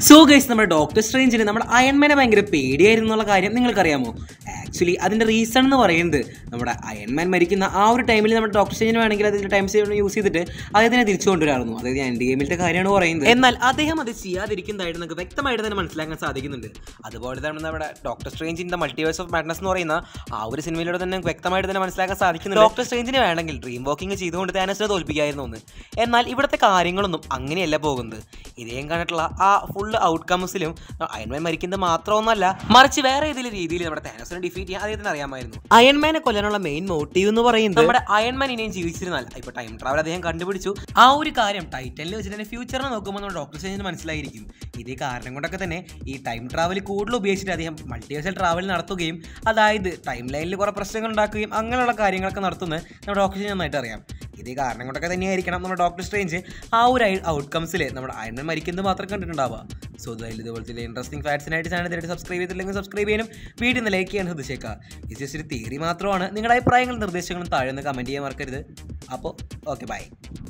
so guys നമ്മുടെ doctor സ്ട്രേഞ്ചിന് നമ്മുടെ അയൺമാനെ ഭയങ്കര പേടിയായിരുന്നു എന്നുള്ള കാര്യം നിങ്ങൾക്കറിയാമോ ആക്ച്വലി അതിൻ്റെ റീസൺ എന്ന് പറയുന്നത് നമ്മുടെ അയൺമാൻ മരിക്കുന്ന ആ ഒരു ടൈമിൽ നമ്മുടെ ഡോക്ടർ സ്ട്രേഞ്ചിന് വേണമെങ്കിൽ അതിൻ്റെ ടൈം സേവ് യൂസ് ചെയ്തിട്ട് അദ്ദേഹത്തിനെ തിരിച്ചു കൊണ്ടുവരാറുന്നു അതായത് എൻ്റെ ഗെയിമിൻ്റെ കാര്യമാണ് പറയുന്നത് എന്നാൽ അദ്ദേഹം അത് ചെയ്യാതിരിക്കുന്നതായിട്ട് നമുക്ക് വ്യക്തമായിട്ട് തന്നെ മനസ്സിലാക്കാൻ സാധിക്കുന്നുണ്ട് അതുപോലെ തന്നെ നമ്മുടെ Doctor Strange in the Multiverse of Madness എന്ന് പറയുന്ന ആ ഒരു സിനിമയിലൂടെ തന്നെ വ്യക്തമായിട്ട് തന്നെ മനസ്സിലാക്കാൻ സാധിക്കുന്നുണ്ട് ഡോക്ടർ സ്ട്രേഞ്ചിന് വേണമെങ്കിൽ ഡ്രീം വാക്കിംഗ് ചെയ്തുകൊണ്ട് താനസിനെ തോൽപ്പിക്കായിരുന്നു എന്ന് എന്നാൽ ഇവിടുത്തെ കാര്യങ്ങളൊന്നും അങ്ങനെയല്ല പോകുന്നത് ഇതേം കണ്ടിട്ടുള്ള ആ ഫുള്ള് ഔട്ട്കംസിലും അയൺമാൻ മരിക്കുന്നത് മാത്രമൊന്നുമല്ല മറിച്ച് വേറെ ഏതെങ്കിലും രീതിയിൽ നമ്മുടെ താനസിനെ ഡിഫീറ്റ് ചെയ്യാൻ അദ്ദേഹത്തിന് അറിയാമായിരുന്നു അയൺമാനെ കൊല്ലാനുള്ള മെയിൻ മോട്ടീവ് എന്ന് പറയുന്നത് നമ്മുടെ അയൺമാൻ ഇനിയും ജീവിച്ചിരുന്നാൽ ഇപ്പൊ ടൈം ട്രാവൽ അദ്ദേഹം കണ്ടുപിടിച്ചു ആ ഒരു കാര്യം ടൈറ്റനിൽ വെച്ചിട്ട് തന്നെ ഫ്യൂച്ചറിനെ നോക്കുമ്പോൾ നമ്മുടെ ഡോക്ടർ സ്ട്രേഞ്ചിന് മനസ്സിലായിരിക്കും ഇതേ കാരണം കൊണ്ടൊക്കെ തന്നെ ഈ ടൈം ട്രാവൽ കൂടുതൽ ഉപയോഗിച്ചിട്ട് അദ്ദേഹം മൾട്ടിവേഴ്സൽ ട്രാവൽ നടത്തുകയും അതായത് ടൈം ലൈനിൽ കുറേ പ്രശ്നങ്ങൾ ഉണ്ടാക്കുകയും അങ്ങനെയുള്ള കാര്യങ്ങളൊക്കെ നടത്തുന്നത് നമ്മുടെ ഡോക്ടർ സ്ട്രേഞ്ച് നന്നായിട്ട് അറിയാം ഇതേ കാരണം കൊണ്ടൊക്കെ തന്നെയായിരിക്കണം നമ്മുടെ ഡോക്ടർ സ്ട്രേഞ്ച് ആ ഒരു ഔട്ട്കംസിൽ നമ്മുടെ അയൺമാൻ മരിക്കുന്നത് മാത്രം കണ്ടിട്ടുണ്ടാവുക സോ ഇതായാലും ഇതുപോലത്തെ ഇൻട്രസ്റ്റിംഗ് ഫാക്ട്സിനായിട്ട് ചാനൽ തീർച്ചയായിട്ടും സബ്സ്ക്രൈബ് ചെയ്തില്ലെങ്കിൽ സബ്സ്ക്രൈബ് ചെയ്യാനും വീഡിയോ ഒന്ന് ലൈക്ക് ചെയ്യാൻ ശ്രദ്ധിച്ചേക്കാം ഇത് ജസ്റ്റ് ഒരു തിയറി മാത്രമാണ് നിങ്ങളുടെ അഭിപ്രായങ്ങളും നിർദ്ദേശങ്ങളും താഴെ നിന്ന് കമൻറ്റ് ചെയ്യാൻ മറക്കരുത് അപ്പോൾ ഓക്കെ ബൈ